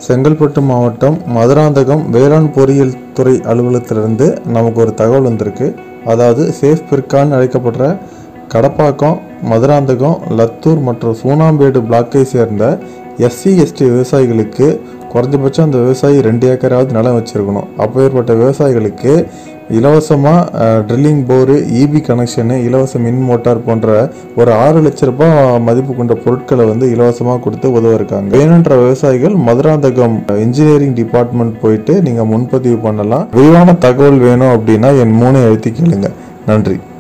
செங்கல்பட்டு மாவட்டம் மதுராந்தகம் வேளாண் பொறியியல் துறை அலுவலகத்திலிருந்து நமக்கு ஒரு தகவல் வந்திருக்கு அதாவது சேஃப் பிற்கான்னு அழைக்கப்படுற கடப்பாக்கம் மதுராந்தகம் லத்தூர் மற்றும் சூனாம்பேடு பிளாக்கை சேர்ந்த எஸ்சி எஸ்டி விவசாயிகளுக்கு குறைஞ்சபட்சம் அந்த விவசாயி ரெண்டு ஏக்கராவது நிலம் வச்சுருக்கணும் அப்பேற்பட்ட விவசாயிகளுக்கு இலவசமாக ட்ரில்லிங் போரு இபி கனெக்ஷனு இலவச மின் மோட்டார் போன்ற ஒரு ஆறு லட்ச ரூபாய் மதிப்பு கொண்ட பொருட்களை வந்து இலவசமாக கொடுத்து உதவ இருக்காங்க வேணுன்ற விவசாயிகள் மதுராந்தகம் இன்ஜினியரிங் டிபார்ட்மெண்ட் போயிட்டு நீங்கள் முன்பதிவு பண்ணலாம் விரிவான தகவல் வேணும் அப்படின்னா என் மூணு எழுத்தி கேளுங்க நன்றி